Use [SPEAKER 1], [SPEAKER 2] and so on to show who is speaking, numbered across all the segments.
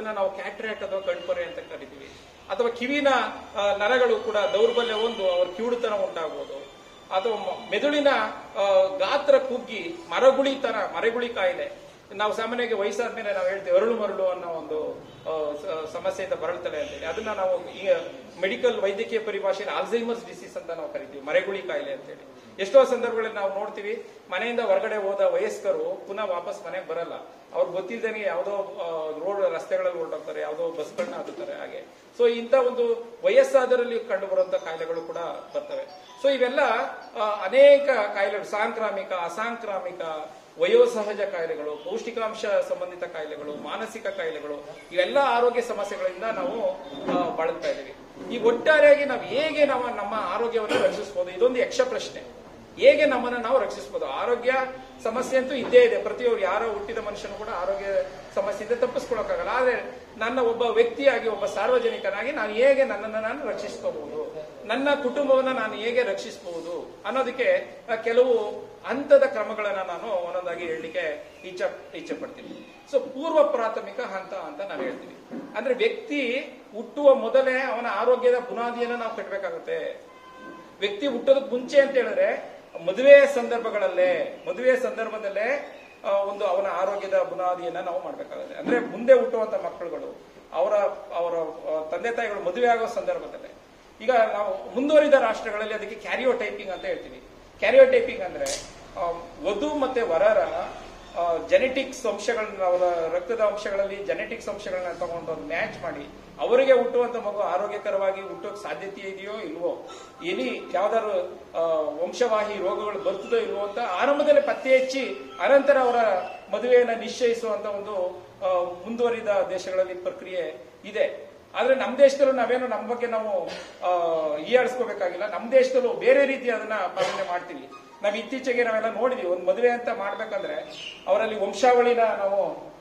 [SPEAKER 1] ಅದನ್ನ ನಾವು ಕ್ಯಾಟ್ರಾಕ್ಟ್ ಅಥವಾ ಕಣ್ಪೊರೆ ಅಂತ ಕರಿತೀವಿ ಅಥವಾ ಕಿವಿನ ಆ, ನರಗಳು ಕೂಡ ದೌರ್ಬಲ್ಯ ಒಂದು ಅವ್ರ ಕಿವುಡುತನ ಉಂಟಾಗ್ಬೋದು ಅಥವಾ ಮ- ಮೆದುಳಿನ ಆ, ಗಾತ್ರ ಕುಗ್ಗಿ ಮರಗುಳಿ ತರ ಮರಗುಳಿ ಕಾಯಿಲೆ ನಾವು ಸಾಮಾನ್ಯವಾಗಿ ವಯಸ್ಸಾದ್ಮೇಲೆ ನಾವು ಹೇಳ್ತೇವೆ ಅರಳು ಮರಳು ಅನ್ನೋ ಒಂದು ಆ, ಸ- ಸಮಸ್ಯೆಯಿಂದ ಬರಳ್ತದೆ ಅಂತೇಳಿ ಅದನ್ನ ನಾವು ಈಗ ಮೆಡಿಕಲ್ ವೈದ್ಯಕೀಯ ಪರಿಭಾಷೆಯಲ್ಲಿ ಆಲ್ಝೈಮರ್ಸ್ ಡಿಸೀಸ್ ಅಂತ ನಾವು ಕರಿತೀವಿ ಮರೆಗುಳಿ ಕಾಯಿಲೆ ಅಂತೇಳಿ ಎಷ್ಟೋ ಸಂದರ್ಭಗಳಲ್ಲಿ ನಾವು ನೋಡ್ತೀವಿ ಮನೆಯಿಂದ ಹೊರಗಡೆ ಹೋದ ವಯಸ್ಕರು ಪುನಃ ವಾಪಸ್ ಮನೆಗೆ ಬರಲ್ಲ ಅವ್ರು ಗೊತ್ತಿಲ್ದೇನೆ ಯಾವುದೋ ರೋಡ್ ರಸ್ತೆಗಳಲ್ಲಿ ಹೊರಟೋಗ್ತಾರೆ ಯಾವುದೋ ಬಸ್ಗಳನ್ನ ಹತ್ತುತ್ತಾರೆ ಹಾಗೆ ಸೊ ಇಂಥ ಒಂದು ವಯಸ್ಸಾದರಲ್ಲಿ ಕಂಡು ಬರುವಂತ ಕಾಯಿಲೆಗಳು ಕೂಡ ಬರ್ತವೆ ಸೊ ಇವೆಲ್ಲ ಆ, ಅನೇಕ ಕಾಯಿಲೆಗಳು ಸಾಂಕ್ರಾಮಿಕ ಅಸಾಂಕ್ರಾಮಿಕ ವಯೋಸಹಜ ಕಾಯಿಲೆಗಳು ಪೌಷ್ಟಿಕಾಂಶ ಸಂಬಂಧಿತ ಕಾಯಿಲೆಗಳು ಮಾನಸಿಕ ಕಾಯಿಲೆಗಳು ಇವೆಲ್ಲ ಆರೋಗ್ಯ ಸಮಸ್ಯೆಗಳಿಂದ ನಾವು ಆ, ಬಳಲ್ತಾ ಇದ್ದೀವಿ ಈ ಒಟ್ಟಾರೆಯಾಗಿ ನಾವು ಹೇಗೆ ನಾವು ನಮ್ಮ ಆರೋಗ್ಯವನ್ನು ರಕ್ಷಿಸಬಹುದು ಇದೊಂದು ಯಕ್ಷ ಪ್ರಶ್ನೆ ಹೇಗೆ ನಮ್ಮನ್ನ ನಾವು ರಕ್ಷಿಸಬಹುದು ಆರೋಗ್ಯ ಸಮಸ್ಯೆ ಅಂತೂ ಇದ್ದೇ ಇದೆ ಪ್ರತಿಯೊಬ್ಬರು ಯಾರೋ ಹುಟ್ಟಿದ ಮನುಷ್ಯನು ಕೂಡ ಆರೋಗ್ಯ ಸಮಸ್ಯೆಯಿಂದ ತಪ್ಪಿಸ್ಕೊಳಕ್ಕಾಗಲ್ಲ ಆದ್ರೆ ನನ್ನ ಒಬ್ಬ ವ್ಯಕ್ತಿಯಾಗಿ ಒಬ್ಬ ಸಾರ್ವಜನಿಕನಾಗಿ ನಾನು ಹೇಗೆ ನನ್ನನ್ನು ನಾನು ರಕ್ಷಿಸ್ಕೋಬಹುದು ನನ್ನ ಕುಟುಂಬವನ್ನ ನಾನು ಹೇಗೆ ರಕ್ಷಿಸಬಹುದು ಅನ್ನೋದಕ್ಕೆ ಆ, ಕೆಲವು ಹಂತದ ಕ್ರಮಗಳನ್ನ ನಾನು ಒಂದೊಂದಾಗಿ ಹೇಳಲಿಕ್ಕೆ ಇಚ್ಛೆ ಇಚ್ಛೆ ಪಡ್ತೀನಿ ಸೊ ಪೂರ್ವ ಪ್ರಾಥಮಿಕ ಹಂತ ಅಂತ ನಾನು ಹೇಳ್ತೀನಿ ಅಂದ್ರೆ ವ್ಯಕ್ತಿ ಹುಟ್ಟುವ ಮೊದಲೇ ಅವನ ಆರೋಗ್ಯದ ಬುನಾದಿಯನ್ನ ನಾವು ಕಟ್ಟಬೇಕಾಗುತ್ತೆ ವ್ಯಕ್ತಿ ಹುಟ್ಟೋದಕ್ಕೆ ಮುಂಚೆ ಅಂತ ಹೇಳಿದ್ರೆ ಮದುವೆ ಸಂದರ್ಭಗಳಲ್ಲೇ ಮದುವೆ ಸಂದರ್ಭದಲ್ಲೇ ಆ, ಒಂದು ಅವನ ಆರೋಗ್ಯದ ಬುನಾದಿಯನ್ನ ನಾವು ಮಾಡ್ಬೇಕಾಗುತ್ತೆ ಅಂದ್ರೆ ಮುಂದೆ ಹುಟ್ಟುವಂತ ಮಕ್ಕಳುಗಳು ಅವರ ಅವರ ಆ, ತಂದೆ ತಾಯಿಗಳು ಮದುವೆ ಆಗೋ ಸಂದರ್ಭದಲ್ಲೇ ಈಗ ನಾವು ಮುಂದುವರಿದ ರಾಷ್ಟ್ರಗಳಲ್ಲಿ ಅದಕ್ಕೆ ಕ್ಯಾರಿಯೋ ಟೈಪಿಂಗ್ ಅಂತ ಹೇಳ್ತೀವಿ ಕ್ಯಾರಿಯೋ ಟೈಪಿಂಗ್ ಅಂದ್ರೆ ಆ, ವಧು ಮತ್ತೆ ವರರ ಜೆನೆಟಿಕ್ಸ್ ಅಂಶಗಳನ್ನ ಅವರ ರಕ್ತದ ಅಂಶಗಳಲ್ಲಿ ಜೆನೆಟಿಕ್ಸ್ ಅಂಶಗಳನ್ನ ತಗೊಂಡು ಒಂದು ಮ್ಯಾಚ್ ಮಾಡಿ ಅವರಿಗೆ ಹುಟ್ಟುವಂತ ಮಗು ಆರೋಗ್ಯಕರವಾಗಿ ಹುಟ್ಟೋಕ್ ಸಾಧ್ಯತೆ ಇದೆಯೋ ಇಲ್ವೋ ಎಲ್ಲಿ ಯಾವ್ದಾದ್ರು ಆ, ವಂಶವಾಹಿ ರೋಗಗಳು ಬರ್ತದೋ ಇಲ್ವೋ ಅಂತ ಆರಂಭದಲ್ಲಿ ಪತ್ತೆ ಹಚ್ಚಿ ಅನಂತರ ಅವರ ಮದುವೆಯನ್ನ ನಿಶ್ಚಯಿಸುವಂತ ಒಂದು ಆ, ಮುಂದುವರಿದ ದೇಶಗಳಲ್ಲಿ ಪ್ರಕ್ರಿಯೆ ಇದೆ ಆದ್ರೆ ನಮ್ಮ ದೇಶದಲ್ಲೂ ನಾವೇನು ನಮ್ಮ ಬಗ್ಗೆ ನಾವು ಆ, ಹೀಯಾಳಿಸ್ಕೋಬೇಕಾಗಿಲ್ಲ ನಮ್ಮ ದೇಶದಲ್ಲೂ ಬೇರೆ ರೀತಿ ಅದನ್ನ ಪಾಲನೆ ಮಾಡ್ತೀವಿ ನಾವ್ ಇತ್ತೀಚೆಗೆ ನಾವೆಲ್ಲ ನೋಡಿದೀವಿ ಒಂದು ಮದುವೆ ಅಂತ ಮಾಡ್ಬೇಕಂದ್ರೆ ಅವರಲ್ಲಿ ವಂಶಾವಳಿನ ನಾವು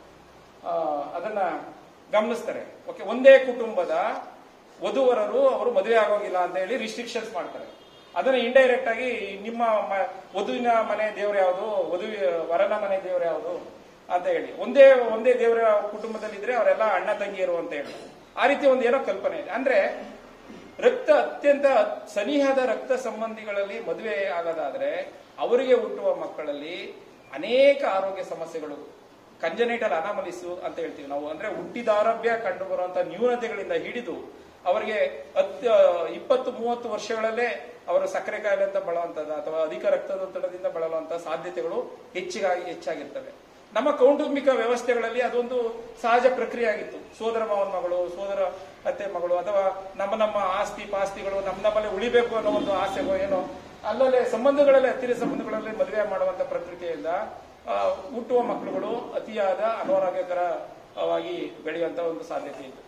[SPEAKER 1] ಆ, ಅದನ್ನ ಗಮನಿಸ್ತಾರೆ ಓಕೆ ಒಂದೇ ಕುಟುಂಬದ ವಧುವರರು ಅವರು ಮದುವೆ ಆಗೋಗಿಲ್ಲ ಅಂತ ಹೇಳಿ ರಿಸ್ಟ್ರಿಕ್ಷನ್ಸ್ ಮಾಡ್ತಾರೆ ಅದನ್ನ ಇಂಡೈರೆಕ್ಟ್ ಆಗಿ ನಿಮ್ಮ ಮ- ವಧುವಿನ ಮನೆ ದೇವ್ರು ಯಾವುದು ವಧು ವರನ ಮನೆ ದೇವ್ರು ಯಾವುದು ಅಂತ ಹೇಳಿ ಒಂದೇ ಒಂದೇ ದೇವರ ಕುಟುಂಬದಲ್ಲಿ ಇದ್ರೆ ಅವರೆಲ್ಲ ಅಣ್ಣ ತಂಗಿಯರು ಅಂತ ಹೇಳಿ ಆ ರೀತಿ ಒಂದು ಏನೋ ಕಲ್ಪನೆ ಇದೆ ಅಂದ್ರೆ ರಕ್ತ ಅತ್ಯಂತ ಸನಿಹದ ರಕ್ತ ಸಂಬಂಧಿಗಳಲ್ಲಿ ಮದುವೆ ಆಗೋದಾದ್ರೆ ಅವರಿಗೆ ಹುಟ್ಟುವ ಮಕ್ಕಳಲ್ಲಿ ಅನೇಕ ಆರೋಗ್ಯ ಸಮಸ್ಯೆಗಳು ಕಂಜನೇಟಲ್ ಅನಾಮಲಿಸು ಅಂತ ಹೇಳ್ತೀವಿ ನಾವು ಅಂದ್ರೆ ಹುಟ್ಟಿದಾರಭ್ಯ ಕಂಡು ಬರುವಂತ ನ್ಯೂನತೆಗಳಿಂದ ಹಿಡಿದು ಅವರಿಗೆ ಹತ್ತು ಇಪ್ಪತ್ತು ಮೂವತ್ತು ವರ್ಷಗಳಲ್ಲೇ ಅವರು ಸಕ್ಕರೆ ಕಾಯಿಲೆ ಅಂತ ಬಳಲುವಂತದ್ದು ಅಥವಾ ಅಧಿಕ ರಕ್ತದೊತ್ತಡದಿಂದ ಬಳಲುವಂತ ಸಾಧ್ಯತೆಗಳು ಹೆಚ್ಚಿಗಾಗಿ ಹೆಚ್ಚಾಗಿರ್ತವೆ ನಮ್ಮ ಕೌಟುಂಬಿಕ ವ್ಯವಸ್ಥೆಗಳಲ್ಲಿ ಅದೊಂದು ಸಹಜ ಪ್ರಕ್ರಿಯೆ ಆಗಿತ್ತು ಸೋದರ ಮಾವನ ಮಗಳು ಸೋದರ ಅತ್ತೆ ಮಗಳು ಅಥವಾ ನಮ್ಮ ನಮ್ಮ ಆಸ್ತಿ ಪಾಸ್ತಿಗಳು ನಮ್ಮ ನಮ್ಮಲ್ಲಿ ಉಳಿಬೇಕು ಅನ್ನೋ ಒಂದು ಆಸೆಗೋ ಏನೋ ಅಲ್ಲಲ್ಲೇ ಸಂಬಂಧಗಳಲ್ಲಿ ಹತ್ತಿರ ಸಂಬಂಧಗಳಲ್ಲಿ ಮದುವೆ ಮಾಡುವಂತ ಪ್ರಕ್ರಿಯೆಯಿಂದ ಆ, ಹುಟ್ಟುವ ಮಕ್ಕಳುಗಳು ಅತಿಯಾದ ಅನಾರೋಗ್ಯಕರವಾಗಿ ಬೆಳೆಯುವಂತ ಒಂದು ಸಾಧ್ಯತೆ ಇದೆ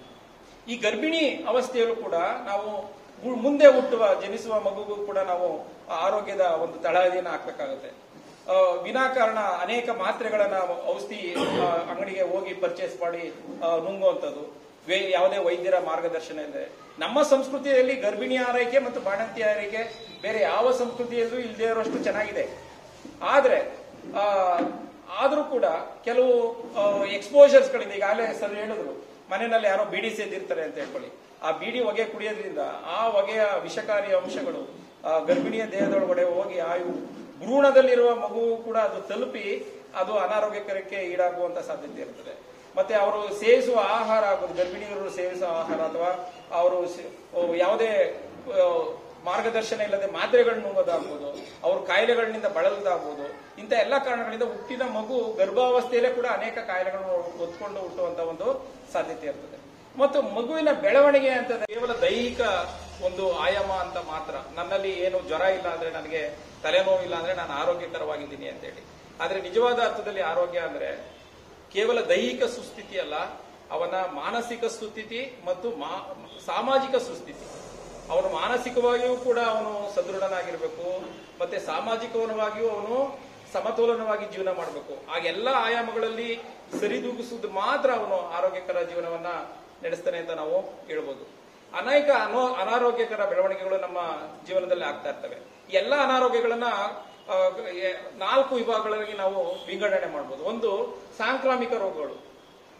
[SPEAKER 1] ಈ ಗರ್ಭಿಣಿ ಅವಸ್ಥೆಯಲ್ಲೂ ಕೂಡ ನಾವು ಮು- ಮುಂದೆ ಹುಟ್ಟುವ ಜನಿಸುವ ಮಗುಗೂ ಕೂಡ ನಾವು ಆ ಆರೋಗ್ಯದ ಒಂದು ತಳಹದಿಯನ್ನು ಹಾಕ್ಬೇಕಾಗುತ್ತೆ ಆ, ವಿನಾಕಾರಣ ಅನೇಕ ಮಾತ್ರೆಗಳನ್ನ ಔಷಧಿ ಆ, ಅಂಗಡಿಗೆ ಹೋಗಿ ಪರ್ಚೇಸ್ ಮಾಡಿ ಆ, ನುಂಗುವಂಥದ್ದು ವೇ- ಯಾವುದೇ ವೈದ್ಯರ ಮಾರ್ಗದರ್ಶನ ಇದೆ ನಮ್ಮ ಸಂಸ್ಕೃತಿಯಲ್ಲಿ ಗರ್ಭಿಣಿ ಆರೈಕೆ ಮತ್ತು ಬಾಣಂತಿ ಆರೈಕೆ ಬೇರೆ ಯಾವ ಸಂಸ್ಕೃತಿಯಲ್ಲೂ ಇಲ್ಲದೆ ಇರೋಷ್ಟು ಚೆನ್ನಾಗಿದೆ ಆದ್ರೆ ಆ, ಆದ್ರೂ ಕೂಡ ಕೆಲವು ಎಕ್ಸ್ಪೋಜರ್ಸ್ ಗಳಿದೆ ಈಗಾಗಲೇ ಸರ್ ಹೇಳಿದ್ರು ಮನೆಯಲ್ಲಿ ಯಾರೋ ಬಿಡಿ ಸೇದಿರ್ತಾರೆ ಅಂತ ಹೇಳ್ಕೊಳ್ಳಿ ಆ ಬೀಡಿ ಹೊಗೆ ಕುಡಿಯೋದ್ರಿಂದ ಆ ಹೊಗೆಯ ವಿಷಕಾರಿ ಅಂಶಗಳು ಆ ಗರ್ಭಿಣಿಯ ದೇಹದೊಳಗಡೆ ಹೋಗಿ ಆ ಇವು ಭ್ರೂಣದಲ್ಲಿರುವ ಮಗು ಕೂಡ ಅದು ತಲುಪಿ ಅದು ಅನಾರೋಗ್ಯಕರಕ್ಕೆ ಈಡಾಗುವಂತ ಸಾಧ್ಯತೆ ಇರ್ತದೆ ಮತ್ತೆ ಅವರು ಸೇವಿಸುವ ಆಹಾರ ಆಗ್ಬೋದು ಗರ್ಭಿಣಿಯರು ಸೇವಿಸುವ ಆಹಾರ ಅಥವಾ ಅವರು ಸೆ- ಓ, ಯಾವುದೇ ಆ, ಮಾರ್ಗದರ್ಶನ ಇಲ್ಲದೆ ಮಾತ್ರೆಗಳನ್ನ ನುಂಗೋದಾಗ್ಬೋದು ಅವ್ರ ಕಾಯಿಲೆಗಳಿಂದ ಬಳಲದಾಗ್ಬೋದು ಇಂಥ ಎಲ್ಲ ಕಾರಣಗಳಿಂದ ಹುಟ್ಟಿದ ಮಗು ಗರ್ಭಾವಸ್ಥೆಯಲ್ಲೇ ಕೂಡ ಅನೇಕ ಕಾಯಿಲೆಗಳನ್ನು ಹೊತ್ಕೊಂಡು ಹುಟ್ಟುವಂತ ಒಂದು ಸಾಧ್ಯತೆ ಇರ್ತದೆ ಮತ್ತು ಮಗುವಿನ ಬೆಳವಣಿಗೆ ಅಂತ ಕೇವಲ ದೈಹಿಕ ಒಂದು ಆಯಾಮ ಅಂತ ಮಾತ್ರ ನನ್ನಲ್ಲಿ ಏನು ಜ್ವರ ಇಲ್ಲ ಅಂದ್ರೆ ನನಗೆ ತಲೆನೋವು ಇಲ್ಲ ಅಂದ್ರೆ ನಾನು ಆರೋಗ್ಯಕರವಾಗಿದ್ದೀನಿ ಅಂತ ಹೇಳಿ ಆದ್ರೆ ನಿಜವಾದ ಅರ್ಥದಲ್ಲಿ ಆರೋಗ್ಯ ಅಂದ್ರೆ ಕೇವಲ ದೈಹಿಕ ಸುಸ್ಥಿತಿ ಅಲ್ಲ ಅವನ ಮಾನಸಿಕ ಸುಸ್ಥಿತಿ ಮತ್ತು ಮಾ- ಸಾಮಾಜಿಕ ಸುಸ್ಥಿತಿ ಅವನು ಮಾನಸಿಕವಾಗಿಯೂ ಕೂಡ ಅವನು ಸದೃಢನಾಗಿರ್ಬೇಕು ಮತ್ತೆ ಸಾಮಾಜಿಕವಾಗಿಯೂ ಅವನು ಸಮತೋಲನವಾಗಿ ಜೀವನ ಮಾಡಬೇಕು ಆ ಎಲ್ಲ ಆಯಾಮಗಳಲ್ಲಿ ಸರಿದೂಗಿಸುವುದು ಮಾತ್ರ ಅವನು ಆರೋಗ್ಯಕರ ಜೀವನವನ್ನ ನಡೆಸ್ತಾನೆ ಅಂತ ನಾವು ಹೇಳ್ಬೋದು ಅನೇಕ ಅನೋ ಅನಾರೋಗ್ಯಕರ ಬೆಳವಣಿಗೆಗಳು ನಮ್ಮ ಜೀವನದಲ್ಲಿ ಆಗ್ತಾ ಇರ್ತವೆ ಈ ಎಲ್ಲ ಅನಾರೋಗ್ಯಗಳನ್ನ ಆ, ಎ- ನಾಲ್ಕು ವಿಭಾಗಗಳಲ್ಲಿ ನಾವು ವಿಂಗಡಣೆ ಮಾಡಬಹುದು ಒಂದು ಸಾಂಕ್ರಾಮಿಕ ರೋಗಗಳು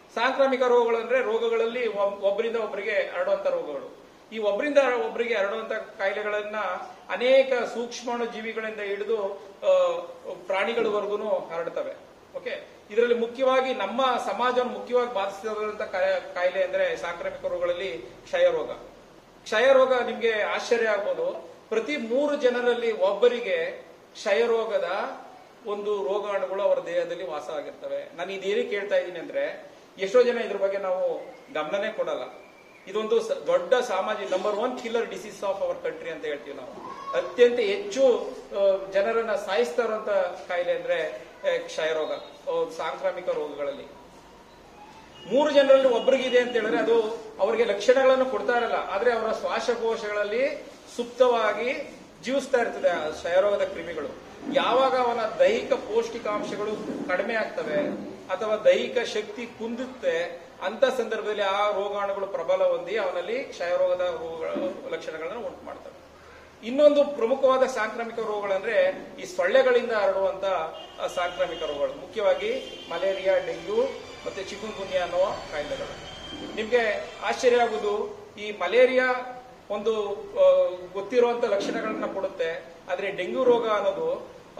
[SPEAKER 1] ಸಾಂಕ್ರಾಮಿಕ ರೋಗಗಳು ಅಂದ್ರೆ ರೋಗಗಳಲ್ಲಿ ಒಬ್- ಒಬ್ಬರಿಂದ ಒಬ್ಬರಿಗೆ ಹರಡುವಂತ ರೋಗಗಳು ಈ ಒಬ್ಬರಿಂದ ಒಬ್ಬರಿಗೆ ಹರಡುವಂತ ಕಾಯಿಲೆಗಳನ್ನ ಅನೇಕ ಸೂಕ್ಷ್ಮಾಣು ಜೀವಿಗಳಿಂದ ಹಿಡಿದು ಆ, ಪ್ರಾಣಿಗಳವರೆಗೂ ಹರಡ್ತವೆ ಓಕೆ ಇದರಲ್ಲಿ ಮುಖ್ಯವಾಗಿ ನಮ್ಮ ಸಮಾಜವನ್ನು ಮುಖ್ಯವಾಗಿ ಬಾಧಿಸಿದಂತ ಕಾಯಿಲೆ ಅಂದ್ರೆ ಸಾಂಕ್ರಾಮಿಕ ರೋಗಗಳಲ್ಲಿ ಕ್ಷಯ ರೋಗ ಕ್ಷಯ ರೋಗ ನಿಮ್ಗೆ ಆಶ್ಚರ್ಯ ಆಗ್ಬೋದು ಪ್ರತಿ ಮೂರು ಜನರಲ್ಲಿ ಒಬ್ಬರಿಗೆ ಕ್ಷಯ ರೋಗದ ಒಂದು ರೋಗಾಣುಗಳು ಅವರ ದೇಹದಲ್ಲಿ ವಾಸ ಆಗಿರ್ತವೆ ನಾನು ಇದೇನಕ್ಕೆ ಕೇಳ್ತಾ ಇದ್ದೀನಿ ಅಂದ್ರೆ ಎಷ್ಟೋ ಜನ ಇದ್ರ ಬಗ್ಗೆ ನಾವು ಗಮನನೇ ಕೊಡಲ್ಲ ಇದೊಂದು ಸ- ದೊಡ್ಡ ಸಾಮಾಜಿಕ number one killer disease of our country ಅಂತ ಹೇಳ್ತೀವಿ ನಾವು ಅತ್ಯಂತ ಹೆಚ್ಚು ಆ, ಜನರನ್ನ ಸಾಯಿಸ್ತಾ ಇರುವಂತ ಕಾಯಿಲೆ ಅಂದ್ರೆ ಆ, ಕ್ಷಯರೋಗ ಆ, ಸಾಂಕ್ರಾಮಿಕ ರೋಗಗಳಲ್ಲಿ ಮೂರು ಜನರಲ್ಲಿ ಒಬ್ಬರಿಗಿದೆ ಅಂತ ಹೇಳಿದ್ರೆ ಅದು ಅವರಿಗೆ ಲಕ್ಷಣಗಳನ್ನು ಕೊಡ್ತಾ ಇರಲ್ಲ ಆದ್ರೆ ಅವರ ಶ್ವಾಸಕೋಶಗಳಲ್ಲಿ ಸುಪ್ತವಾಗಿ ಜೀವಿಸ್ತಾ ಇರ್ತದೆ ಆ ಕ್ಷಯರೋಗದ ಕ್ರಿಮಿಗಳು ಯಾವಾಗ ಅವನ ದೈಹಿಕ ಪೌಷ್ಟಿಕಾಂಶಗಳು ಕಡಿಮೆ ಆಗ್ತವೆ ಅಥವಾ ದೈಹಿಕ ಶಕ್ತಿ ಕುಂದುತ್ತೆ ಅಂತ ಸಂದರ್ಭದಲ್ಲಿ ಆ ರೋಗಾಣುಗಳು ಪ್ರಬಲ ಹೊಂದಿ ಅವನಲ್ಲಿ ಕ್ಷಯರೋಗದ ರೋಗಗಳ ಲಕ್ಷಣಗಳನ್ನು ಉಂಟು ಮಾಡ್ತವೆ ಇನ್ನೊಂದು ಪ್ರಮುಖವಾದ ಸಾಂಕ್ರಾಮಿಕ ರೋಗಗಳಂದ್ರೆ ಈ ಸೊಳ್ಳೆಗಳಿಂದ ಹರಡುವಂತ ಆ, ಸಾಂಕ್ರಾಮಿಕ ರೋಗಗಳು ಮುಖ್ಯವಾಗಿ ಮಲೇರಿಯಾ ಡೆಂಗ್ಯೂ ಮತ್ತೆ ಚಿಕನ್ ಗುನ್ಯಾ ಅನ್ನುವ ಕಾಯಿಲೆಗಳು ನಿಮ್ಗೆ ಆಶ್ಚರ್ಯ ಆಗುವುದು ಈ ಮಲೇರಿಯಾ ಒಂದು ಆ, ಗೊತ್ತಿರುವಂತ ಲಕ್ಷಣಗಳನ್ನ ಕೊಡುತ್ತೆ ಆದ್ರೆ ಡೆಂಗ್ಯೂ ರೋಗ ಅನ್ನೋದು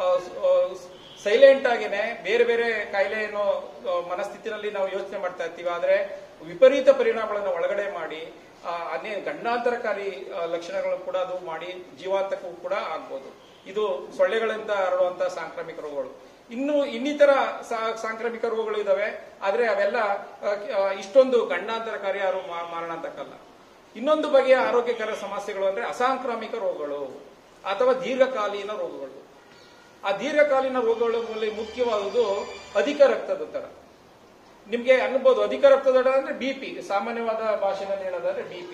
[SPEAKER 1] ಸೈಲೆಂಟ್ ಆಗೇನೆ ಬೇರೆ ಬೇರೆ ಕಾಯಿಲೆಯನ್ನು ಆ, ಮನಸ್ಥಿತಿನಲ್ಲಿ ನಾವು ಯೋಚನೆ ಮಾಡ್ತಾ ಇರ್ತೀವಿ ಆದ್ರೆ ವಿಪರೀತ ಪರಿಣಾಮಗಳನ್ನು ಒಳಗಡೆ ಮಾಡಿ ಆ, ಅನೇ ಗಂಡಾಂತರಕಾರಿ ಆ, ಲಕ್ಷಣಗಳನ್ನು ಕೂಡ ಅದು ಮಾಡಿ ಜೀವಾಂತಕ್ಕೂ ಕೂಡ ಆಗ್ಬೋದು ಇದು ಸೊಳ್ಳೆಗಳಿಂದ ಹರಡುವಂತಹ ಸಾಂಕ್ರಾಮಿಕ ರೋಗಗಳು ಇನ್ನು ಇನ್ನಿತರ ಸಾ- ಸಾಂಕ್ರಾಮಿಕ ರೋಗಗಳು ಇದಾವೆ ಆದ್ರೆ ಅವೆಲ್ಲ ಆ, ಆ, ಇಷ್ಟೊಂದು ಗಂಡಾಂತರಕಾರಿ ಯಾರು ಮಾ- ಮಾರಣಾಂತಕಲ್ಲ ಇನ್ನೊಂದು ಬಗೆಯ ಆರೋಗ್ಯಕರ ಸಮಸ್ಯೆಗಳು ಅಂದ್ರೆ ಅಸಾಂಕ್ರಾಮಿಕ ರೋಗಗಳು ಅಥವಾ ದೀರ್ಘಕಾಲೀನ ರೋಗಗಳು ಆ ದೀರ್ಘಕಾಲೀನ ರೋಗಗಳಲ್ಲಿ ಮುಖ್ಯವಾದುದು ಅಧಿಕ ರಕ್ತದೊತ್ತಡ ನಿಮ್ಗೆ ಅನ್ಬೋದು ಅಧಿಕ ರಕ್ತದೊತ್ತಡ ಅಂದ್ರೆ ಬಿಪಿ ಸಾಮಾನ್ಯವಾದ ಭಾಷೆನಲ್ಲಿ ಹೇಳೋದಾದ್ರೆ ಬಿಪಿ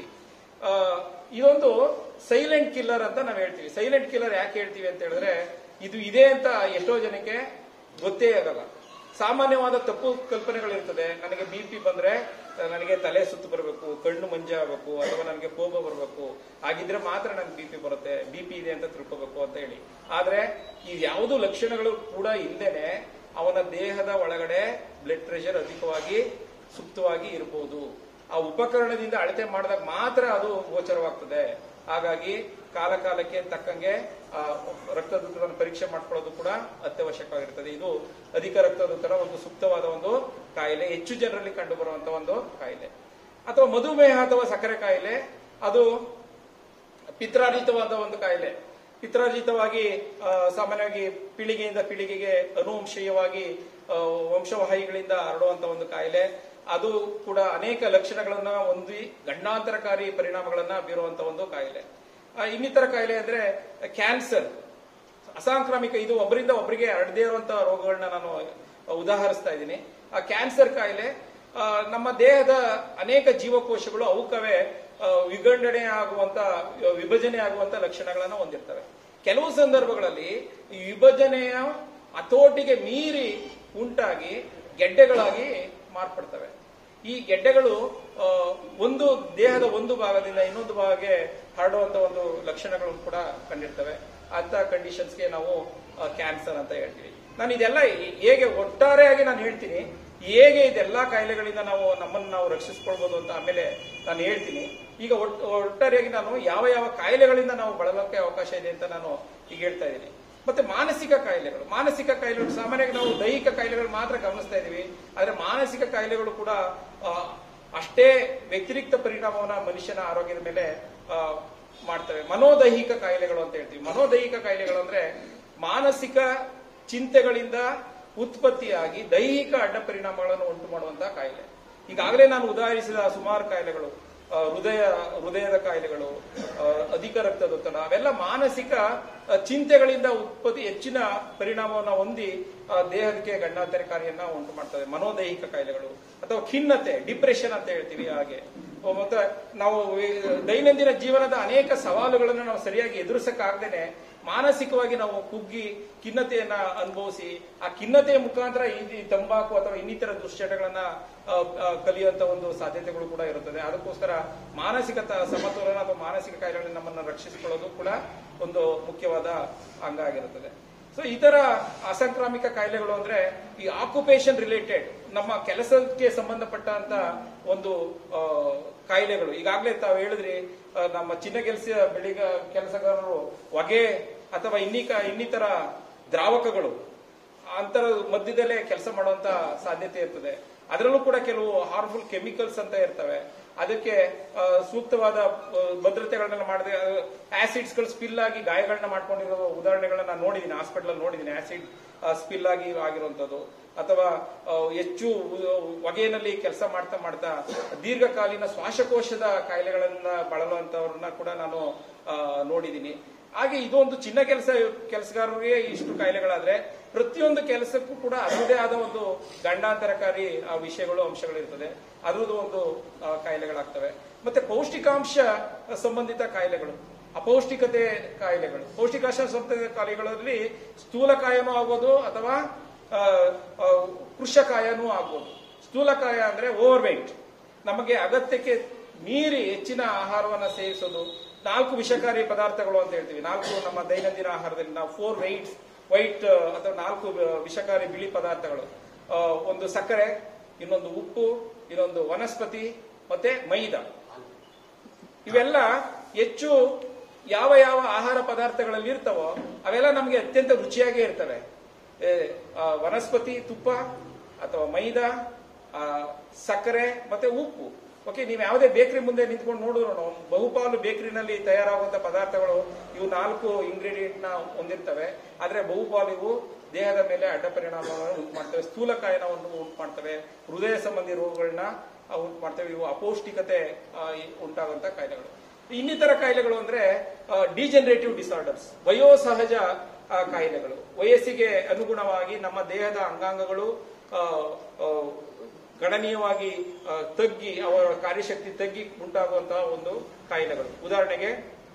[SPEAKER 1] ಇದೊಂದು ಸೈಲೆಂಟ್ ಕಿಲ್ಲರ್ ಅಂತ ನಾವು ಹೇಳ್ತೀವಿ ಸೈಲೆಂಟ್ ಕಿಲ್ಲರ್ ಯಾಕೆ ಹೇಳ್ತೀವಿ ಅಂತ ಹೇಳಿದ್ರೆ ಇದು ಇದೆ ಅಂತ ಎಷ್ಟೋ ಜನಕ್ಕೆ ಗೊತ್ತೇ ಆಗಲ್ಲ ಸಾಮಾನ್ಯವಾದ ತಪ್ಪು ಕಲ್ಪನೆಗಳಿರ್ತದೆ ನನಗೆ ಬಿ ಪಿ ಬಂದ್ರೆ ಆ, ನನಗೆ ತಲೆ ಸುತ್ತು ಬರಬೇಕು ಕಣ್ಣು ಮಂಜಾಗಬೇಕು ಅಥವಾ ನನಗೆ ಕೋಪ ಬರಬೇಕು ಹಾಗಿದ್ರೆ ಮಾತ್ರ ನನಗೆ ಬಿ ಪಿ ಬರುತ್ತೆ ಬಿ ಪಿ ಇದೆ ಅಂತ ತಿಳ್ಕೋಬೇಕು ಅಂತ ಹೇಳಿ ಆದ್ರೆ ಈ ಯಾವುದು ಲಕ್ಷಣಗಳು ಕೂಡ ಇಲ್ಲದೇನೆ ಅವನ ದೇಹದ ಒಳಗಡೆ ಬ್ಲಡ್ ಪ್ರೆಷರ್ ಅಧಿಕವಾಗಿ ಸುಪ್ತವಾಗಿ ಇರಬಹುದು ಆ ಉಪಕರಣದಿಂದ ಅಳತೆ ಮಾಡಿದಾಗ ಮಾತ್ರ ಅದು ಗೋಚರವಾಗ್ತದೆ ಹಾಗಾಗಿ ಕಾಲ ಕಾಲಕ್ಕೆ ತಕ್ಕಂಗೆ ಆ, ರಕ್ತದೊತ್ತಡವನ್ನು ಪರೀಕ್ಷೆ ಮಾಡ್ಕೊಳ್ಳೋದು ಕೂಡ ಅತ್ಯವಶ್ಯಕವಾಗಿರ್ತದೆ ಇದು ಅಧಿಕ ರಕ್ತದೊತ್ತಡ ಒಂದು ಸೂಕ್ತವಾದ ಒಂದು ಕಾಯಿಲೆ ಹೆಚ್ಚು ಜನರಲ್ಲಿ ಕಂಡು ಬರುವಂತಹ ಒಂದು ಕಾಯಿಲೆ ಅಥವಾ ಮಧುಮೇಹ ಅಥವಾ ಸಕ್ಕರೆ ಕಾಯಿಲೆ ಅದು ಪಿತ್ರಾರ್ಜಿತವಾದ ಒಂದು ಕಾಯಿಲೆ ಪಿತ್ರಾರ್ಜಿತವಾಗಿ ಆ, ಸಾಮಾನ್ಯವಾಗಿ ಪೀಳಿಗೆಯಿಂದ ಪೀಳಿಗೆಗೆ ಅನುವಂಶೀಯವಾಗಿ ಆ, ವಂಶವಾಹಿಗಳಿಂದ ಹರಡುವಂತ ಒಂದು ಕಾಯಿಲೆ ಅದು ಕೂಡ ಅನೇಕ ಲಕ್ಷಣಗಳನ್ನ ಹೊಂದಿ ಗಂಡಾಂತರಕಾರಿ ಪರಿಣಾಮಗಳನ್ನ ಬೀರುವಂತ ಒಂದು ಕಾಯಿಲೆ ಆ, ಇನ್ನಿತರ ಕಾಯಿಲೆ ಅಂದ್ರೆ ಕ್ಯಾನ್ಸರ್ ಅಸಾಂಕ್ರಾಮಿಕ ಇದು ಒಬ್ಬರಿಂದ ಒಬ್ಬರಿಗೆ ಹರಡದೇ ಇರುವಂತಹ ರೋಗಗಳನ್ನ ನಾನು ಉದಾಹರಿಸ್ತಾ ಇದ್ದೀನಿ ಆ ಕ್ಯಾನ್ಸರ್ ಕಾಯಿಲೆ ಆ, ನಮ್ಮ ದೇಹದ ಅನೇಕ ಜೀವಕೋಶಗಳು ಅವಕ್ಕವೇ ಆ, ವಿಗಂಡಣೆ ಆಗುವಂತ ವಿಭಜನೆ ಆಗುವಂತ ಲಕ್ಷಣಗಳನ್ನ ಹೊಂದಿರ್ತವೆ ಕೆಲವು ಸಂದರ್ಭಗಳಲ್ಲಿ ಈ ವಿಭಜನೆಯ ಹತೋಟಿಗೆ ಮೀರಿ ಉಂಟಾಗಿ ಗೆಡ್ಡೆಗಳಾಗಿ ಮಾರ್ಪಡ್ತವೆ ಈ ಗೆಡ್ಡೆಗಳು ಆ, ಒಂದು ದೇಹದ ಒಂದು ಭಾಗದಿಂದ ಇನ್ನೊಂದು ಭಾಗಕ್ಕೆ ಹರಡುವಂತ ಒಂದು ಲಕ್ಷಣಗಳನ್ನು ಕೂಡ ಕಂಡಿರ್ತವೆ ಅಂತ ಕಂಡೀಷನ್ಸ್ಗೆ ನಾವು ಕ್ಯಾನ್ಸರ್ ಅಂತ ಹೇಳ್ತೀವಿ ನಾನು ಇದೆಲ್ಲ ಹೇಗೆ ಒಟ್ಟಾರೆಯಾಗಿ ನಾನು ಹೇಳ್ತೀನಿ ಹೇಗೆ ಇದೆಲ್ಲಾ ಕಾಯಿಲೆಗಳಿಂದ ನಾವು ನಮ್ಮನ್ನು ನಾವು ರಕ್ಷಿಸ್ಕೊಳ್ಬಹುದು ಅಂತ ಆಮೇಲೆ ನಾನು ಹೇಳ್ತೀನಿ ಈಗ ಒಟ್- ಒಟ್ಟಾರೆಯಾಗಿ ನಾನು ಯಾವ ಯಾವ ಕಾಯಿಲೆಗಳಿಂದ ನಾವು ಬಳಲಕ್ಕೆ ಅವಕಾಶ ಇದೆ ಅಂತ ನಾನು ಈಗ ಹೇಳ್ತಾ ಇದ್ದೀನಿ ಮತ್ತೆ ಮಾನಸಿಕ ಕಾಯಿಲೆಗಳು ಮಾನಸಿಕ ಕಾಯಿಲೆಗಳು ಸಾಮಾನ್ಯವಾಗಿ ನಾವು ದೈಹಿಕ ಕಾಯಿಲೆಗಳು ಮಾತ್ರ ಗಮನಿಸ್ತಾ ಇದೀವಿ ಆದ್ರೆ ಮಾನಸಿಕ ಕಾಯಿಲೆಗಳು ಕೂಡ ಆ, ಅಷ್ಟೇ ವ್ಯತಿರಿಕ್ತ ಪರಿಣಾಮವನ್ನ ಮನುಷ್ಯನ ಆರೋಗ್ಯದ ಮೇಲೆ ಆ, ಮಾಡ್ತವೆ ಮನೋದೈಹಿಕ ಕಾಯಿಲೆಗಳು ಅಂತ ಹೇಳ್ತೀವಿ ಮನೋದೈಹಿಕ ಕಾಯಿಲೆಗಳು ಅಂದ್ರೆ ಮಾನಸಿಕ ಚಿಂತೆಗಳಿಂದ ಉತ್ಪತ್ತಿಯಾಗಿ ದೈಹಿಕ ಅಡ್ಡ ಪರಿಣಾಮಗಳನ್ನು ಉಂಟು ಮಾಡುವಂತಹ ಕಾಯಿಲೆ ಈಗಾಗಲೇ ನಾನು ಉದಾಹರಿಸಿದ ಸುಮಾರು ಕಾಯಿಲೆಗಳು ಆ, ಹೃದಯ ಹೃದಯದ ಕಾಯಿಲೆಗಳು ಆ, ಅಧಿಕ ರಕ್ತದೊತ್ತಡ ಅವೆಲ್ಲ ಮಾನಸಿಕ ಆ, ಚಿಂತೆಗಳಿಂದ ಉತ್ಪತ್ತಿ ಹೆಚ್ಚಿನ ಪರಿಣಾಮವನ್ನು ಹೊಂದಿ ಆ, ದೇಹಕ್ಕೆ ಗಂಡಾಂತರಕಾರಿಯನ್ನ ಉಂಟು ಮಾಡ್ತದೆ ಮನೋದೈಹಿಕ ಕಾಯಿಲೆಗಳು ಅಥವಾ ಖಿನ್ನತೆ ಡಿಪ್ರೆಷನ್ ಅಂತ ಹೇಳ್ತೀವಿ ಹಾಗೆ ಮತ್ತೆ ನಾವು ಈ ದೈನಂದಿನ ಜೀವನದ ಅನೇಕ ಸವಾಲುಗಳನ್ನು ನಾವು ಸರಿಯಾಗಿ ಎದುರಿಸಕ್ಕಾಗ್ದೇನೆ ಮಾನಸಿಕವಾಗಿ ನಾವು ಕುಗ್ಗಿ ಖಿನ್ನತೆಯನ್ನ ಅನುಭವಿಸಿ ಆ ಖಿನ್ನತೆಯ ಮುಖಾಂತರ ಈ ತಂಬಾಕು ಅಥವಾ ಇನ್ನಿತರ ದುಶ್ಚಟಗಳನ್ನ ಆ, ಆ, ಕಲಿಯುವಂತ ಒಂದು ಸಾಧ್ಯತೆಗಳು ಕೂಡ ಇರುತ್ತದೆ ಅದಕ್ಕೋಸ್ಕರ ಮಾನಸಿಕ ತ- ಸಮತೋಲನ ಅಥವಾ ಮಾನಸಿಕ ಕಾಯಿಲೆಗಳಿಂದ ನಮ್ಮನ್ನು ರಕ್ಷಿಸಿಕೊಳ್ಳೋದು ಕೂಡ ಒಂದು ಮುಖ್ಯವಾದ ಅಂಗ ಆಗಿರುತ್ತದೆ ಸೊ ಈ ತರ ಅಸಂಕ್ರಾಮಿಕ ಕಾಯಿಲೆಗಳು ಅಂದ್ರೆ ಈ ಆಕ್ಯುಪೇಷನ್ ರಿಲೇಟೆಡ್ ನಮ್ಮ ಕೆಲಸಕ್ಕೆ ಸಂಬಂಧಪಟ್ಟಂತ ಒಂದು ಆ, ಕಾಯಿಲೆಗಳು ಈಗಾಗಲೇ ತಾವು ಹೇಳಿದ್ರಿ ಆ, ನಮ್ಮ ಚಿನ್ನ ಕೆಲಸ ಬೆಳಿಗ ಕೆಲಸಗಾರರು ಹೊಗೆ ಅಥವಾ ಇನ್ನಿಕ ಇನ್ನಿತರ ದ್ರಾವಕಗಳು ಅಂತರ ಮಧ್ಯದಲ್ಲೇ ಕೆಲಸ ಮಾಡುವಂತ ಸಾಧ್ಯತೆ ಇರ್ತದೆ ಅದರಲ್ಲೂ ಕೂಡ ಕೆಲವು ಹಾರ್ಮ್ಫುಲ್ ಕೆಮಿಕಲ್ಸ್ ಅಂತ ಇರ್ತವೆ ಅದಕ್ಕೆ ಆ, ಸೂಕ್ತವಾದ ಆ, ಭದ್ರತೆಗಳನ್ನ ಮಾಡದೆ ಆಸಿಡ್ಸ್ ಗಳು ಸ್ಪಿಲ್ ಆಗಿ ಗಾಯಗಳನ್ನ ಮಾಡ್ಕೊಂಡಿರೋ ಉದಾಹರಣೆಗಳನ್ನ ನಾನು ನೋಡಿದ್ದೀನಿ ಹಾಸ್ಪಿಟಲ್ ಅಲ್ಲಿ ನೋಡಿದ್ದೀನಿ ಆಸಿಡ್ ಸ್ಪಿಲ್ ಆಗಿ ಆಗಿರುವಂತದ್ದು ಅಥವಾ ಆ, ಹೆಚ್ಚು ಉ- ಹೊಗೆಯಲ್ಲಿ ಕೆಲಸ ಮಾಡ್ತಾ ಮಾಡ್ತಾ ದೀರ್ಘಕಾಲೀನ ಶ್ವಾಸಕೋಶದ ಕಾಯಿಲೆಗಳನ್ನ ಬಳಲುವಂತವ್ರನ್ನ ಕೂಡ ನಾನು ಆ, ನೋಡಿದ್ದೀನಿ ಹಾಗೆ ಇದೊಂದು ಚಿನ್ನ ಕೆಲಸ ಕೆಲಸಗಾರರಿಗೆ ಇಷ್ಟು ಕಾಯಿಲೆಗಳಾದ್ರೆ ಪ್ರತಿಯೊಂದು ಕೆಲಸಕ್ಕೂ ಕೂಡ ಅದರದೇ ಆದ ಒಂದು ಗಂಡಾಂತರಕಾರಿ ಆ, ವಿಷಯಗಳು ಅಂಶಗಳು ಇರ್ತದೆ ಅದರದ್ದು ಒಂದು ಆ, ಕಾಯಿಲೆಗಳಾಗ್ತವೆ ಮತ್ತೆ ಪೌಷ್ಟಿಕಾಂಶ ಸಂಬಂಧಿತ ಕಾಯಿಲೆಗಳು ಅಪೌಷ್ಟಿಕತೆ ಕಾಯಿಲೆಗಳು ಪೌಷ್ಟಿಕಾಂಶ ಸಂಬಂಧಿತ ಕಾಯಿಲೆಗಳಲ್ಲಿ ಸ್ಥೂಲಕಾಯನೂ ಆಗ್ಬೋದು ಅಥವಾ ಆ, ಆ, ಕೃಷಕಾಯನೂ ಆಗ್ಬೋದು ಸ್ಥೂಲಕಾಯ ಅಂದ್ರೆ ಓವರ್ ವೆಯ್ಟ್ ನಮಗೆ ಅಗತ್ಯಕ್ಕೆ ಮೀರಿ ಹೆಚ್ಚಿನ ಆಹಾರವನ್ನ ಸೇವಿಸೋದು ನಾಲ್ಕು ವಿಷಕಾರಿ ಪದಾರ್ಥಗಳು ಅಂತ ಹೇಳ್ತೀವಿ ನಾಲ್ಕು ನಮ್ಮ ದೈನಂದಿನ ಆಹಾರದಲ್ಲಿ ನಾವು ಫೋರ್ ವೈಟ್ಸ್ ವೈಟ್ ಅಥವಾ ನಾಲ್ಕು ವಿಷಕಾರಿ ಬಿಳಿ ಪದಾರ್ಥಗಳು ಆ, ಒಂದು ಸಕ್ಕರೆ ಇನ್ನೊಂದು ಉಪ್ಪು ಇನ್ನೊಂದು ವನಸ್ಪತಿ ಮತ್ತೆ ಮೈದಾ ಇವೆಲ್ಲ ಹೆಚ್ಚು ಯಾವ ಯಾವ ಆಹಾರ ಪದಾರ್ಥಗಳಲ್ಲಿ ಇರ್ತವೋ ಅವೆಲ್ಲ ನಮಗೆ ಅತ್ಯಂತ ರುಚಿಯಾಗೇ ಇರ್ತವೆ ಏ, ಆ, ವನಸ್ಪತಿ ತುಪ್ಪ ಅಥವಾ ಮೈದಾ ಆ, ಸಕ್ಕರೆ ಮತ್ತೆ ಉಪ್ಪು ಓಕೆ ನೀವು ಯಾವುದೇ ಬೇಕರಿ ಮುಂದೆ ನಿಂತ್ಕೊಂಡು ನೋಡಿದ್ರು ಬಹುಪಾಲು ಬೇಕರಿನಲ್ಲಿ ತಯಾರಾಗುವಂತ ಪದಾರ್ಥಗಳು ಇವು ನಾಲ್ಕು ಇಂಗ್ರೀಡಿಯೆಂಟ್ ನ ಹೊಂದಿರ್ತವೆ ಆದ್ರೆ ಬಹುಪಾಲು ಇವು ದೇಹದ ಮೇಲೆ ಅಡ್ಡ ಪರಿಣಾಮವನ್ನು ಉಂಟು ಮಾಡ್ತವೆ ಸ್ಥೂಲಕಾಯನವನ್ನು ಉಂಟು ಮಾಡ್ತವೆ ಹೃದಯ ಸಂಬಂಧಿ ರೋಗಗಳನ್ನ ಆ, ಉಂಟು ಮಾಡ್ತವೆ ಇವು ಅಪೌಷ್ಟಿಕತೆ ಆ, ಈ ಉಂಟಾಗುವಂತ ಕಾಯಿಲೆಗಳು ಇನ್ನಿತರ ಕಾಯಿಲೆಗಳು ಅಂದ್ರೆ ಡಿಜನರೇಟಿವ್ ಡಿಸಾರ್ಡರ್ಸ್ ವಯೋಸಹಜ ಆ, ಕಾಯಿಲೆಗಳು ವಯಸ್ಸಿಗೆ ಅನುಗುಣವಾಗಿ ನಮ್ಮ ದೇಹದ ಅಂಗಾಂಗಗಳು ಆ, ಆ, ಗಣನೀಯವಾಗಿ ಆ, ತಗ್ಗಿ ಅವರ ಕಾರ್ಯಶಕ್ತಿ ತಗ್ಗಿ ಉಂಟಾಗುವಂತಹ ಒಂದು ಕಾಯಿಲೆಗಳು ಉದಾಹರಣೆಗೆ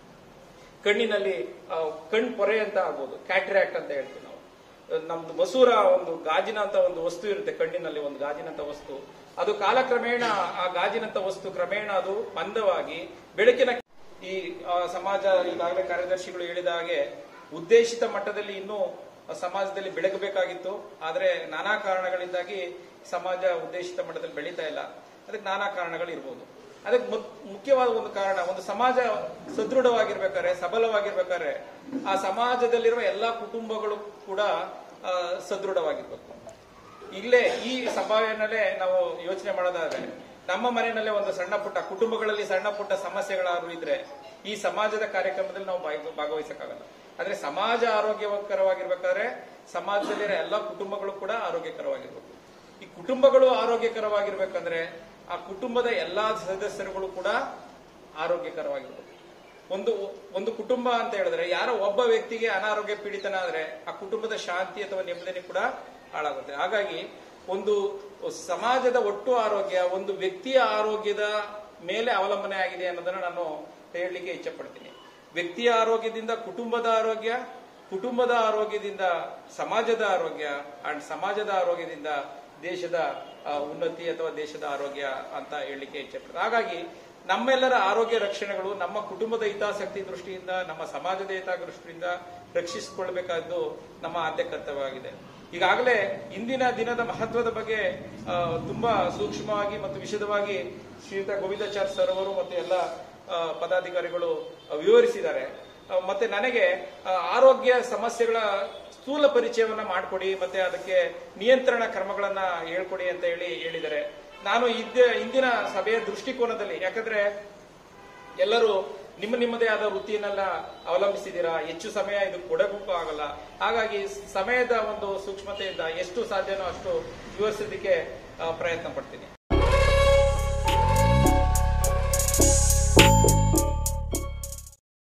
[SPEAKER 1] ಕಣ್ಣಿನಲ್ಲಿ ಆ, ಕಣ್ ಪೊರೆ ಅಂತ ಆಗ್ಬೋದು ಕ್ಯಾಟ್ರಾಕ್ಟ್ ಅಂತ ಹೇಳ್ತೀವಿ ನಾವು ಆ, ನಮ್ದು ಮಸೂರ ಒಂದು ಗಾಜಿನ ಅಂತ ಒಂದು ವಸ್ತು ಇರುತ್ತೆ ಕಣ್ಣಿನಲ್ಲಿ ಒಂದು ಗಾಜಿನಂತ ವಸ್ತು ಅದು ಕಾಲಕ್ರಮೇಣ ಆ ಗಾಜಿನಂತ ವಸ್ತು ಕ್ರಮೇಣ ಅದು ಮಂದವಾಗಿ ಬೆಳಕಿನ ಈ ಆ, ಸಮಾಜ ಈಗಾಗಲೇ ಕಾರ್ಯದರ್ಶಿಗಳು ಹೇಳಿದ ಹಾಗೆ ಉದ್ದೇಶಿತ ಮಟ್ಟದಲ್ಲಿ ಇನ್ನೂ ಸಮಾಜದಲ್ಲಿ ಬೆಳಗಬೇಕಾಗಿತ್ತು ಆದ್ರೆ ನಾನಾ ಕಾರಣಗಳಿಂದಾಗಿ ಸಮಾಜ ಉದ್ದೇಶಿತ ಮಟ್ಟದಲ್ಲಿ ಬೆಳೀತಾ ಇಲ್ಲ ಅದಕ್ಕೆ ನಾನಾ ಕಾರಣಗಳು ಇರ್ಬೋದು ಅದಕ್ಕೆ ಮುಕ್- ಮುಖ್ಯವಾದ ಒಂದು ಕಾರಣ ಒಂದು ಸಮಾಜ ಸದೃಢವಾಗಿರ್ಬೇಕಾದ್ರೆ ಸಬಲವಾಗಿರ್ಬೇಕಾದ್ರೆ ಆ ಸಮಾಜದಲ್ಲಿರುವ ಎಲ್ಲಾ ಕುಟುಂಬಗಳು ಕೂಡ ಆ, ಸದೃಢವಾಗಿರ್ಬೇಕು ಇಲ್ಲೇ ಈ ಸಭೆಯನ್ನಲ್ಲೇ ನಾವು ಯೋಚನೆ ಮಾಡೋದಾದ್ರೆ ನಮ್ಮ ಮನೆಯಲ್ಲೇ ಒಂದು ಸಣ್ಣ ಪುಟ್ಟ ಕುಟುಂಬಗಳಲ್ಲಿ ಸಣ್ಣ ಪುಟ್ಟ ಸಮಸ್ಯೆಗಳಾದ್ರು ಇದ್ರೆ ಈ ಸಮಾಜದ ಕಾರ್ಯಕ್ರಮದಲ್ಲಿ ನಾವು ಭಾಗ- ಭಾಗವಹಿಸಕ್ಕಾಗಲ್ಲ ಆದ್ರೆ ಸಮಾಜ ಆರೋಗ್ಯಕರವಾಗಿರ್ಬೇಕಾದ್ರೆ ಸಮಾಜದಲ್ಲಿರೋ ಎಲ್ಲ ಕುಟುಂಬಗಳು ಕೂಡ ಆರೋಗ್ಯಕರವಾಗಿರ್ಬೇಕು ಈ ಕುಟುಂಬಗಳು ಆರೋಗ್ಯಕರವಾಗಿರ್ಬೇಕಂದ್ರೆ ಆ ಕುಟುಂಬದ ಎಲ್ಲಾ ಸದಸ್ಯರುಗಳು ಕೂಡ ಆರೋಗ್ಯಕರವಾಗಿರ್ಬೇಕು ಒಂದು ಒಂದು ಕುಟುಂಬ ಅಂತ ಹೇಳಿದ್ರೆ ಯಾರೋ ಒಬ್ಬ ವ್ಯಕ್ತಿಗೆ ಅನಾರೋಗ್ಯ ಪೀಡಿತನಾದ್ರೆ ಆ ಕುಟುಂಬದ ಶಾಂತಿ ಅಥವಾ ನೆಮ್ಮದಿ ಕೂಡ ಹಾಳಾಗುತ್ತೆ ಹಾಗಾಗಿ ಒಂದು ಸಮಾಜದ ಒಟ್ಟು ಆರೋಗ್ಯ ಒಂದು ವ್ಯಕ್ತಿಯ ಆರೋಗ್ಯದ ಮೇಲೆ ಅವಲಂಬನೆ ಆಗಿದೆ ಅನ್ನೋದನ್ನ ನಾನು ಹೇಳಲಿಕ್ಕೆ ಇಚ್ಛಪಡ್ತೀನಿ ವ್ಯಕ್ತಿಯ ಆರೋಗ್ಯದಿಂದ ಕುಟುಂಬದ ಆರೋಗ್ಯ ಕುಟುಂಬದ ಆರೋಗ್ಯದಿಂದ ಸಮಾಜದ ಆರೋಗ್ಯ ಅಂಡ್ ಸಮಾಜದ ಆರೋಗ್ಯದಿಂದ ದೇಶದ ಆ, ಉನ್ನತಿ ಅಥವಾ ದೇಶದ ಆರೋಗ್ಯ ಅಂತ ಹೇಳಲಿಕ್ಕೆ ಇಚ್ಛಪಡ್ತೀನಿ ಹಾಗಾಗಿ ನಮ್ಮೆಲ್ಲರ ಆರೋಗ್ಯ ರಕ್ಷಣೆಗಳು ನಮ್ಮ ಕುಟುಂಬದ ಹಿತಾಸಕ್ತಿ ದೃಷ್ಟಿಯಿಂದ ನಮ್ಮ ಸಮಾಜದ ಹಿತದೃಷ್ಟಿಯಿಂದ ರಕ್ಷಿಸಿಕೊಳ್ಬೇಕಾದ್ದು ನಮ್ಮ ಆದ್ಯ ಕರ್ತವ್ಯವಾಗಿದೆ ಈಗಾಗಲೇ ಇಂದಿನ ದಿನದ ಮಹತ್ವದ ಬಗ್ಗೆ ಆ, ತುಂಬಾ ಸೂಕ್ಷ್ಮವಾಗಿ ಮತ್ತು ವಿಶದವಾಗಿ ಶ್ರೀಯುತ ಗೋವಿಂದಾಚಾರ್ಯ ಸರ್ ಅವರು ಮತ್ತು ಎಲ್ಲ ಆ, ಪದಾಧಿಕಾರಿಗಳು ಆ, ವಿವರಿಸಿದ್ದಾರೆ ಆ, ಮತ್ತೆ ನನಗೆ ಆ, ಆರೋಗ್ಯ ಸಮಸ್ಯೆಗಳ ಸ್ಥೂಲ ಪರಿಚಯವನ್ನ ಮಾಡಿಕೊಡಿ ಮತ್ತೆ ಅದಕ್ಕೆ ನಿಯಂತ್ರಣ ಕ್ರಮಗಳನ್ನ ಹೇಳ್ಕೊಡಿ ಅಂತ ಹೇಳಿ ಹೇಳಿದ್ದಾರೆ ನಾನು ಇದ್ದ ಇಂದಿನ ಸಭೆಯ ದೃಷ್ಟಿಕೋನದಲ್ಲಿ ಯಾಕಂದ್ರೆ ಎಲ್ಲರೂ ನಿಮ್ಮ ನಿಮ್ಮದೇ ಆದ ವೃತ್ತಿಯನ್ನೆಲ್ಲ ಅವಲಂಬಿಸಿದ್ದೀರಾ ಹೆಚ್ಚು ಸಮಯ ಇದು ಕೊಡಕ್ಕೂ ಆಗಲ್ಲ ಹಾಗಾಗಿ ಸಮಯದ ಒಂದು ಸೂಕ್ಷ್ಮತೆಯಿಂದ ಎಷ್ಟು ಸಾಧ್ಯನೋ ಅಷ್ಟು ವಿವರಿಸೋದಕ್ಕೆ ಆ, ಪ್ರಯತ್ನ ಪಡ್ತೀನಿ